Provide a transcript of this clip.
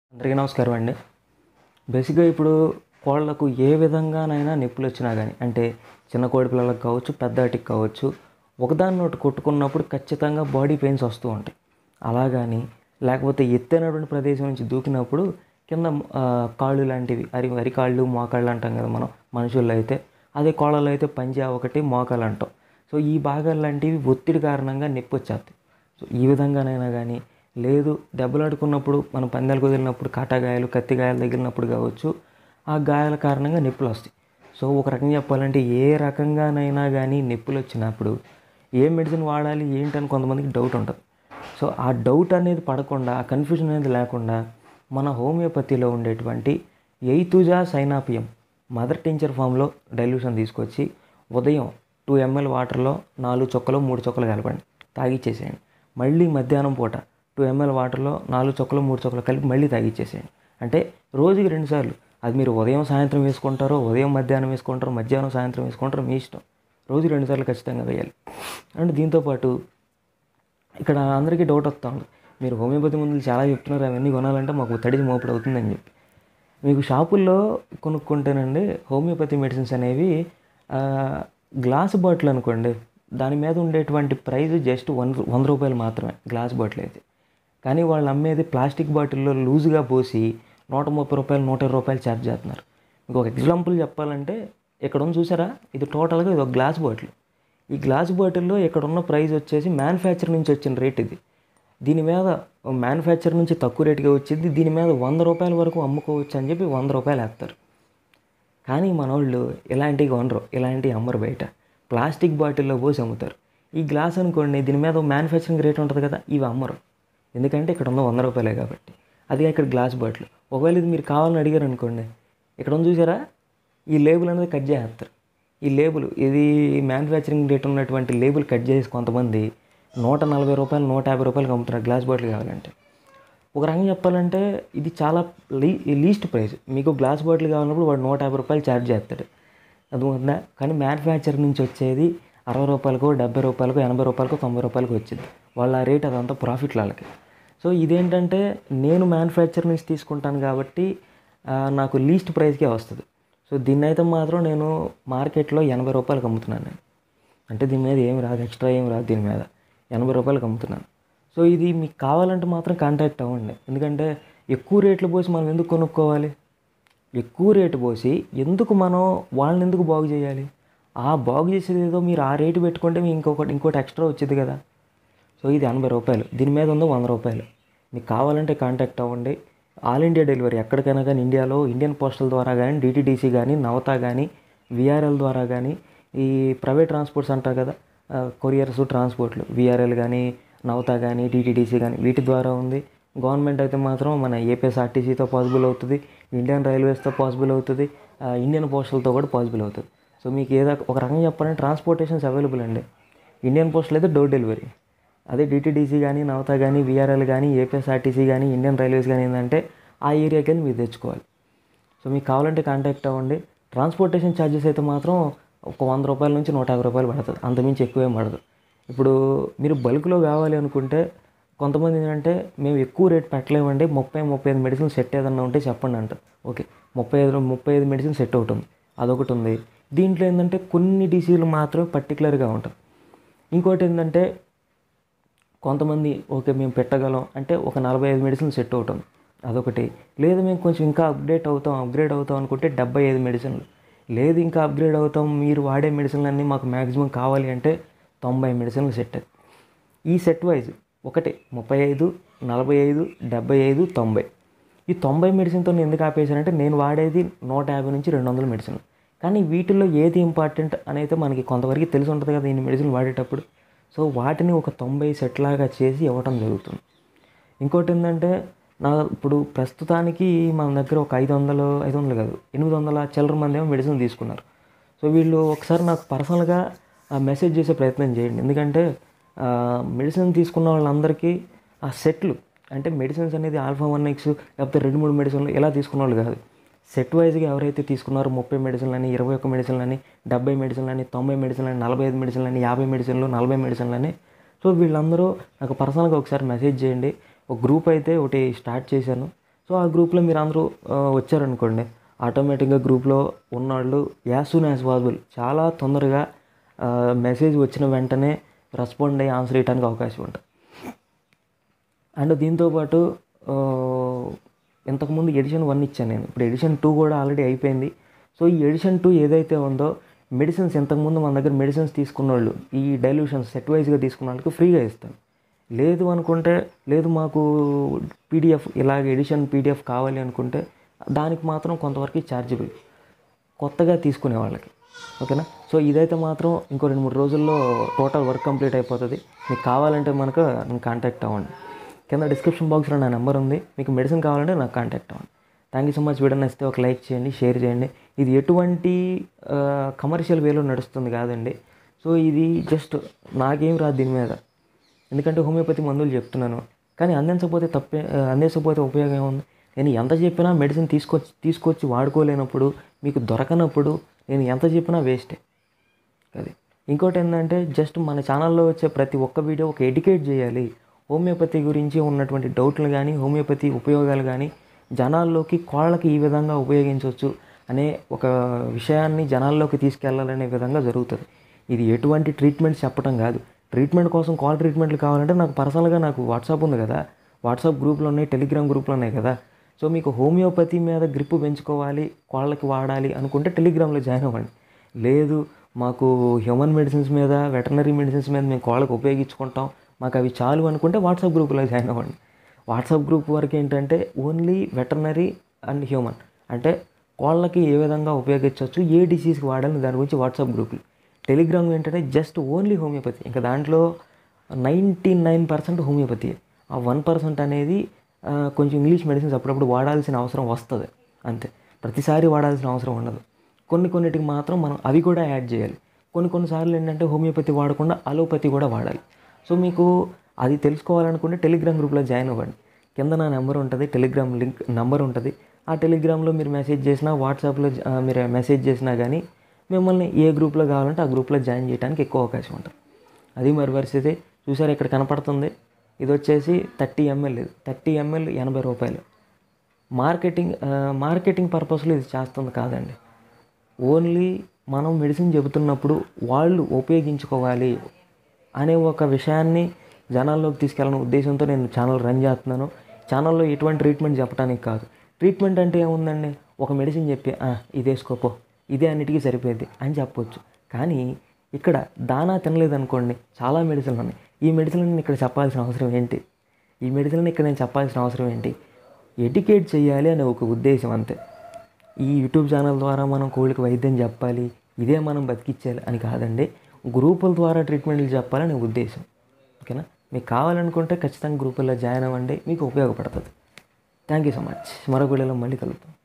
అందరికీ నమస్కారం అండి బేసిక్గా ఇప్పుడు కోళ్ళకు ఏ విధంగానైనా నొప్పులు వచ్చినా కానీ అంటే చిన్న కోడి పిల్లలకు కావచ్చు పెద్ద వాటికి కావచ్చు ఒకదాన్ని ఒకటి కొట్టుకున్నప్పుడు ఖచ్చితంగా బాడీ పెయిన్స్ వస్తూ ఉంటాయి అలాగని లేకపోతే ఎత్తైనటువంటి ప్రదేశం నుంచి దూకినప్పుడు కింద ఆ, కాళ్ళు లాంటివి అరి అరికాళ్ళు మోకాళ్ళు అంటాం కదా మనం మనుషుల్లో అయితే అదే కోళ్ళలో అయితే పంజా ఒకటి మోకాలు అంటాం సో ఈ భాగాలు లాంటివి ఒత్తిడి కారణంగా నొప్పి వచ్చేస్తాయి సో ఈ విధంగానైనా కానీ లేదు దెబ్బలాడుకున్నప్పుడు మనం పందాలు కుదిరినప్పుడు కాటాగాయాలు కత్తి గాయాలు తగిలినప్పుడు కావచ్చు ఆ గాయాల కారణంగా నొప్పులు వస్తాయి సో ఒక రకంగా చెప్పాలంటే ఏ రకంగానైనా కానీ నొప్పులు వచ్చినప్పుడు ఏ మెడిసిన్ వాడాలి ఏంటని కొంతమందికి డౌట్ ఉంటుంది సో ఆ డౌట్ అనేది పడకుండా ఆ కన్ఫ్యూజన్ అనేది లేకుండా మన హోమియోపతిలో ఉండేటువంటి ఎయితుజా సైనాపియం మదర్ టించర్ ఫామ్లో డైల్యూషన్ తీసుకొచ్చి ఉదయం టూ ఎంఎల్ వాటర్లో నాలుగు చుక్కలు మూడు చుక్కలు కలపండి తాగిచ్చేసేయండి మళ్ళీ మధ్యాహ్నం పూట టూ ఎంఎల్ వాటర్లో నాలుగు చుక్కలు మూడు చుక్కలు కలిపి మళ్ళీ తాగిచ్చేసేయండి అంటే రోజుకి రెండుసార్లు అది మీరు ఉదయం సాయంత్రం వేసుకుంటారో ఉదయం మధ్యాహ్నం వేసుకుంటారో మధ్యాహ్నం సాయంత్రం వేసుకుంటారో మీ ఇష్టం రోజు రెండుసార్లు ఖచ్చితంగా వేయాలి అండ్ దీంతోపాటు ఇక్కడ అందరికీ డౌట్ వస్తూ ఉంది మీరు హోమియోపతి మందులు చాలా చెప్తున్నారు అవన్నీ కొనాలంటే మాకు తడిసి మోపుడు అవుతుందని చెప్పి మీకు షాపుల్లో కొనుక్కుంటేనండి హోమియోపతి మెడిసిన్స్ అనేవి ఆ, గ్లాస్ బాటిల్ అనుకోండి దాని మీద ఉండేటువంటి ప్రైస్ జస్ట్ వన్ వంద రూపాయలు మాత్రమే గ్లాస్ బాటిల్ అయితే కానీ వాళ్ళు అమ్మేది ప్లాస్టిక్ బాటిల్లో లూజ్గా పోసి నూట ముప్పై రూపాయలు నూట ఇరవై రూపాయలు ఛార్జ్ చేస్తున్నారు మీకు ఒక ఎగ్జాంపుల్ చెప్పాలంటే ఇక్కడ ఉంది చూసారా ఇది టోటల్గా ఇది ఒక గ్లాస్ బాటిల్ ఈ గ్లాస్ బాటిల్లో ఇక్కడ ఉన్న ప్రైస్ వచ్చేసి మ్యానుఫ్యాక్చర్ నుంచి వచ్చిన రేట్ ఇది దీని మీద మ్యానుఫ్యాక్చర్ నుంచి తక్కువ రేటుగా వచ్చింది దీని మీద వంద రూపాయల వరకు అమ్ముకోవచ్చు అని చెప్పి వంద రూపాయలు వేస్తారు కానీ మనోళ్ళు ఇలాంటివి కొనరు ఇలాంటివి అమ్మరు బయట ప్లాస్టిక్ బాటిల్లో పోసి అమ్ముతారు ఈ గ్లాస్ అనుకోండి దీని మీద మ్యానుఫ్యాక్చరింగ్ రేట్ ఉంటుంది కదా ఇవి అమ్మరు ఎందుకంటే ఇక్కడ ఉన్న వంద రూపాయలే కాబట్టి అది ఇక్కడ గ్లాస్ బాటిల్ ఒకవేళ ఇది మీరు కావాలని అడిగారు అనుకోండి ఇక్కడ ఉంది చూసారా ఈ లేబుల్ అనేది కట్ చేస్తారు ఈ లేబుల్ ఇది మ్యానుఫ్యాక్చరింగ్ రేట్ ఉన్నటువంటి లేబుల్ కట్ చేసి కొంతమంది నూట నలభై రూపాయలు నూట యాభై రూపాయలకి అమ్ముతున్నారు గ్లాస్ బాటిల్ కావాలంటే ఒక రకంగా చెప్పాలంటే ఇది చాలా లీ లీస్ట్ ప్రైస్ మీకు గ్లాస్ బాటిల్ కావాలన్నప్పుడు వాడు నూట యాభై రూపాయలు ఛార్జ్ చేస్తాడు అర్థమవుతుందా కానీ మ్యానుఫ్యాక్చర్ నుంచి వచ్చేది అరవై రూపాయలకు డెబ్బై రూపాయలకు ఎనభై రూపాయలకు తొంభై రూపాయలకు వచ్చింది వాళ్ళ ఆ రేట్ అదంతా ప్రాఫిట్ వాళ్ళకి సో ఇదేంటంటే నేను మ్యానుఫ్యాక్చర్ నుంచి తీసుకుంటాను కాబట్టి ఆ, నాకు లీస్ట్ ప్రైస్కే వస్తుంది సో దీన్ని అయితే మాత్రం నేను మార్కెట్లో ఎనభై రూపాయలకు అమ్ముతున్నాను నేను అంటే దీని మీద ఏం రాదు ఎక్స్ట్రా ఏం రాదు దీని మీద ఎనభై రూపాయలకు అమ్ముతున్నాను సో ఇది మీకు కావాలంటే మాత్రం కాంటాక్ట్ అవ్వండి ఎందుకంటే ఎక్కువ రేట్లు పోసి మనం ఎందుకు కొనుక్కోవాలి ఎక్కువ రేటు పోసి ఎందుకు మనం వాళ్ళని ఎందుకు బాగు చేయాలి ఆ బాగు చేసేది ఏదో మీరు ఆ రేటు పెట్టుకుంటే మీకు ఇంకొకటి ఇంకోటి ఎక్స్ట్రా వచ్చేది కదా సో ఇది ఎనభై రూపాయలు దీని మీద ఉందో వంద రూపాయలు మీకు కావాలంటే కాంటాక్ట్ అవ్వండి ఆల్ ఇండియా డెలివరీ ఎక్కడికైనా కానీ ఇండియాలో ఇండియన్ పోస్టల్ ద్వారా కానీ డిటీడీసీ కానీ నవతా కానీ విఆర్ఎల్ ద్వారా కానీ ఈ ప్రైవేట్ ట్రాన్స్పోర్ట్స్ అంటారు కదా కొరియర్స్ ట్రాన్స్పోర్ట్లు విఆర్ఎల్ కానీ నవతా కానీ డిటీడీసీ కానీ వీటి ద్వారా ఉంది గవర్నమెంట్ అయితే మాత్రం మన ఏపీఎస్ఆర్టీసీతో పాసిబుల్ అవుతుంది ఇండియన్ రైల్వేస్తో పాసిబుల్ అవుతుంది ఆ, ఇండియన్ పోస్టల్తో కూడా పాసిబుల్ అవుతుంది సో మీకు ఏదో ఒక రకంగా చెప్పాలంటే ట్రాన్స్పోర్టేషన్స్ అవైలబుల్ అండి ఇండియన్ పోస్టల్ అయితే డోర్ డెలివరీ అదే డిటీడీసీ కానీ నవతా కానీ విఆర్ఎల్ కానీ ఏపీఎస్ఆర్టీసీ కానీ ఇండియన్ రైల్వేస్ కానీ ఏంటంటే ఆ ఏరియాకి వెళ్ళి మీరు తెచ్చుకోవాలి సో మీకు కావాలంటే కాంటాక్ట్ అవ్వండి ట్రాన్స్పోర్టేషన్ ఛార్జెస్ అయితే మాత్రం ఒక వంద రూపాయల నుంచి నూట యాభై రూపాయలు పడుతుంది అంతమించి ఎక్కువ ఏం పడదు ఇప్పుడు మీరు బల్క్లో కావాలి అనుకుంటే కొంతమంది ఏంటంటే మేము ఎక్కువ రేట్ పెట్టలేమండి ముప్పై ముప్పై ఐదు మెడిసిన్ సెట్ ఏదన్నా ఉంటే చెప్పండి అంటారు ఓకే ముప్పై ఐదు ముప్పై ఐదు మెడిసిన్ సెట్ ఒకటి ఉంది అదొకటి ఉంది దీంట్లో ఏంటంటే కొన్ని డిసీజులు మాత్రమే పర్టికులర్గా ఉంటాయి ఇంకోటి ఏంటంటే కొంతమంది ఓకే మేము పెట్టగలం అంటే ఒక నలభై ఐదు మెడిసిన్ సెట్ అవుతాం అదొకటి లేదు మేము కొంచెం ఇంకా అప్డేట్ అవుతాం అప్గ్రేడ్ అవుతాం అనుకుంటే డెబ్బై ఐదు మెడిసిన్లు లేదు ఇంకా అప్గ్రేడ్ అవుతాం మీరు వాడే మెడిసిన్లు అన్నీ మాకు మ్యాక్సిమం కావాలి అంటే తొంభై మెడిసిన్లు సెట్ ఈ సెట్ వైజ్ ఒకటి ముప్పై ఐదు నలభై ఐదు డెబ్బై ఐదు తొంభై ఈ తొంభై మెడిసిన్తో నేను ఎందుకు ఆపేశానంటే నేను వాడేది నూట యాభై నుంచి రెండు వందల మెడిసిన్ కానీ వీటిల్లో ఏది ఇంపార్టెంట్ అనేది మనకి కొంతవరకు తెలిసి ఉంటుంది కదా ఇన్ని మెడిసిన్ వాడేటప్పుడు సో వాటిని ఒక తొంభై సెట్ లాగా చేసి ఇవ్వటం జరుగుతుంది ఇంకోటి ఏంటంటే నా ఇప్పుడు ప్రస్తుతానికి మన దగ్గర ఒక ఐదు వందలు ఐదు వందలు కాదు ఎనిమిది వందల చిల్లర మంది ఏమో మెడిసిన్ తీసుకున్నారు సో వీళ్ళు ఒకసారి నాకు పర్సనల్గా మెసేజ్ చేసే ప్రయత్నం చేయండి ఎందుకంటే మెడిసిన్ తీసుకున్న వాళ్ళందరికీ ఆ సెట్లు అంటే మెడిసిన్స్ అనేది ఆల్ఫా వన్ ఎక్స్ లేకపోతే రెండు మూడు మెడిసిన్లు ఇలా తీసుకున్న వాళ్ళు కాదు సెట్ వైజ్గా ఎవరైతే తీసుకున్నారో ముప్పై మెడిసిన్లు అని ఇరవై ఒక్క మెడిసిన్లు అని డెబ్బై మెడిసిన్లు అని తొంభై మెడిసిన్లు అని నలభై ఐదు మెడిసిన్లు అని యాభై మెడిసిన్లు నలభై మెడిసిన్లు అని సో వీళ్ళందరూ నాకు పర్సనల్గా ఒకసారి మెసేజ్ చేయండి ఒక గ్రూప్ అయితే ఒకటి స్టార్ట్ చేశాను సో సో ఆ గ్రూప్లో మీరు అందరూ ఆ, వచ్చారనుకోండి ఆటోమేటిక్గా గ్రూప్లో ఉన్నవాళ్ళు యాజ్ సూన్ యాజ్ పాసిబుల్ చాలా తొందరగా మెసేజ్ వచ్చిన వెంటనే రెస్పాండ్ అయ్యి ఆన్సర్ చేయడానికి అవకాశం ఉంటుంది అండ్ దీంతోపాటు ఆ, ఇంతకుముందు ఎడిషన్ వన్ ఇచ్చాను నేను ఇప్పుడు ఎడిషన్ టూ కూడా ఆల్రెడీ అయిపోయింది సో ఈ ఎడిషన్ టూ ఏదైతే ఉందో మెడిసిన్స్ ఇంతకుముందు మన దగ్గర మెడిసిన్స్ తీసుకున్న వాళ్ళు ఈ డైల్యూషన్స్ సెట్ వైజ్గా తీసుకున్న వాళ్ళకి ఫ్రీగా ఇస్తాను లేదు అనుకుంటే లేదు మాకు పీడిఎఫ్ ఇలాగ ఎడిషన్ పీడిఎఫ్ కావాలి అనుకుంటే దానికి మాత్రం కొంతవరకు ఛార్జబుల్ కొత్తగా తీసుకునే వాళ్ళకి ఓకేనా సో ఇదైతే మాత్రం ఇంకో రెండు మూడు రోజుల్లో టోటల్ వర్క్ కంప్లీట్ అయిపోతుంది మీకు కావాలంటే మనకు నన్ను కాంటాక్ట్ అవ్వండి కింద డిస్క్రిప్షన్ బాక్స్లో నా నెంబర్ ఉంది మీకు మెడిసిన్ కావాలంటే నాకు కాంటాక్ట్ అవ్వండి thank you so much video నచ్చితే ఒక లైక్ చేయండి షేర్ చేయండి ఇది ఎటువంటి కమర్షియల్ వేలో నడుస్తుంది కాదండి సో ఇది జస్ట్ నాకేం రాదు దీని మీద ఎందుకంటే హోమియోపతి మందులు చెప్తున్నాను కానీ అందించకపోతే తప్పే ఆ, అందించకపోతే ఉపయోగం ఏముంది నేను ఎంత చెప్పినా మెడిసిన్ తీసుకొచ్చి తీసుకొచ్చి వాడుకోలేనప్పుడు మీకు దొరకనప్పుడు నేను ఎంత చెప్పినా వేస్టే అది ఇంకోటి ఏంటంటే జస్ట్ మన ఛానల్లో వచ్చే ప్రతి ఒక్క వీడియో ఒక ఎడ్యుకేట్ చేయాలి హోమియోపతి గురించి ఉన్నటువంటి డౌట్లు కానీ హోమియోపతి ఉపయోగాలు కానీ జనాల్లోకి కోళ్ళకి ఈ విధంగా ఉపయోగించవచ్చు అనే ఒక విషయాన్ని జనాల్లోకి తీసుకెళ్లాలనే విధంగా జరుగుతుంది ఇది ఎటువంటి ట్రీట్మెంట్స్ చెప్పడం కాదు ట్రీట్మెంట్ కోసం కాల్ ట్రీట్మెంట్లు కావాలంటే నాకు పర్సనల్గా నాకు వాట్సాప్ ఉంది కదా వాట్సాప్ గ్రూప్లు ఉన్నాయి టెలిగ్రామ్ గ్రూప్లు ఉన్నాయి కదా సో మీకు హోమియోపతి మీద గ్రిప్ పెంచుకోవాలి కోళ్ళకి వాడాలి అనుకుంటే టెలిగ్రామ్లో జాయిన్ అవ్వండి లేదు మాకు హ్యూమన్ మెడిసిన్స్ మీద వెటర్నరీ మెడిసిన్స్ మీద మేము కోళ్ళకి ఉపయోగించుకుంటాం మాకు అవి చాలు అనుకుంటే వాట్సాప్ గ్రూప్లో జాయిన్ అవ్వండి వాట్సాప్ గ్రూప్ వరకు ఏంటంటే ఓన్లీ వెటర్నరీ అండ్ హ్యూమన్ అంటే కోళ్ళకి ఏ విధంగా ఉపయోగించవచ్చు ఏ డిసీజ్కి వాడాలని దాని గురించి వాట్సాప్ గ్రూపులు టెలిగ్రామ్ ఏంటంటే జస్ట్ ఓన్లీ హోమియోపతి ఇంకా దాంట్లో నైంటీ నైన్ పర్సెంట్ హోమియోపతి ఆ వన్ పర్సెంట్ అనేది ఆ, కొంచెం ఇంగ్లీష్ మెడిసిన్స్ అప్పుడప్పుడు వాడాల్సిన అవసరం వస్తుంది అంతే ప్రతిసారి వాడాల్సిన అవసరం ఉండదు కొన్ని కొన్నిటికి మాత్రం మనం అవి కూడా యాడ్ చేయాలి కొన్ని కొన్నిసార్లు ఏంటంటే హోమియోపతి వాడకుండా అలోపతి కూడా వాడాలి సో మీకు అది తెలుసుకోవాలనుకుంటే టెలిగ్రామ్ గ్రూప్లో జాయిన్ అవ్వండి కింద నా నెంబర్ ఉంటుంది టెలిగ్రామ్ లింక్ నెంబర్ ఉంటుంది ఆ టెలిగ్రామ్లో మీరు మెసేజ్ చేసినా వాట్సాప్లో జ- ఆ, మీరు మెసేజ్ చేసినా కానీ మిమ్మల్ని ఏ గ్రూప్లో కావాలంటే ఆ గ్రూప్లో జాయిన్ చేయడానికి ఎక్కువ అవకాశం ఉంటుంది అది మరి పరిస్థితి చూసారు ఇక్కడ కనపడుతుంది ఇది వచ్చేసి థర్టీ ఎంఎల్ ఇది థర్టీ ఎంఎల్ ఎనభై రూపాయలు మార్కెటింగ్ ఆ, మార్కెటింగ్ పర్పస్లో ఇది చేస్తుంది కాదండి ఓన్లీ మనం మెడిసిన్ చెబుతున్నప్పుడు వాళ్ళు ఉపయోగించుకోవాలి అనే ఒక విషయాన్ని జనాల్లోకి తీసుకెళ్ళాలనే ఉద్దేశంతో నేను ఛానల్ రన్ చేస్తున్నాను ఛానల్లో ఎటువంటి ట్రీట్మెంట్ చెప్పడానికి కాదు ట్రీట్మెంట్ అంటే ఏముందండి ఒక మెడిసిన్ చెప్పి "ఆ, ఇది వేసుకోపో ఇదే అన్నిటికీ సరిపోయింది అని చెప్పొచ్చు కానీ ఇక్కడ దానా తినలేదనుకోండి చాలా మెడిసిన్లు ఉన్నాయి ఈ మెడిసిన్ ఇక్కడ చెప్పాల్సిన అవసరం ఏంటి ఈ మెడిసిన్ ఇక్కడ నేను చెప్పాల్సిన అవసరం ఏంటి ఎడ్యుకేట్ చేయాలి అనే ఒక ఉద్దేశం అంతే ఈ యూట్యూబ్ ఛానల్ ద్వారా మనం కోళ్ళకి వైద్యం చెప్పాలి ఇదే మనం బతికిచ్చేయాలి అని కాదండి గ్రూపుల ద్వారా ట్రీట్మెంట్లు చెప్పాలని ఉద్దేశం ఓకేనా మీకు కావాలనుకుంటే ఖచ్చితంగా గ్రూపుల్లో జాయిన్ అవ్వండి మీకు ఉపయోగపడుతుంది థ్యాంక్ యూ సో మచ్ మరో వీడియోలో మళ్ళీ కలుద్దాం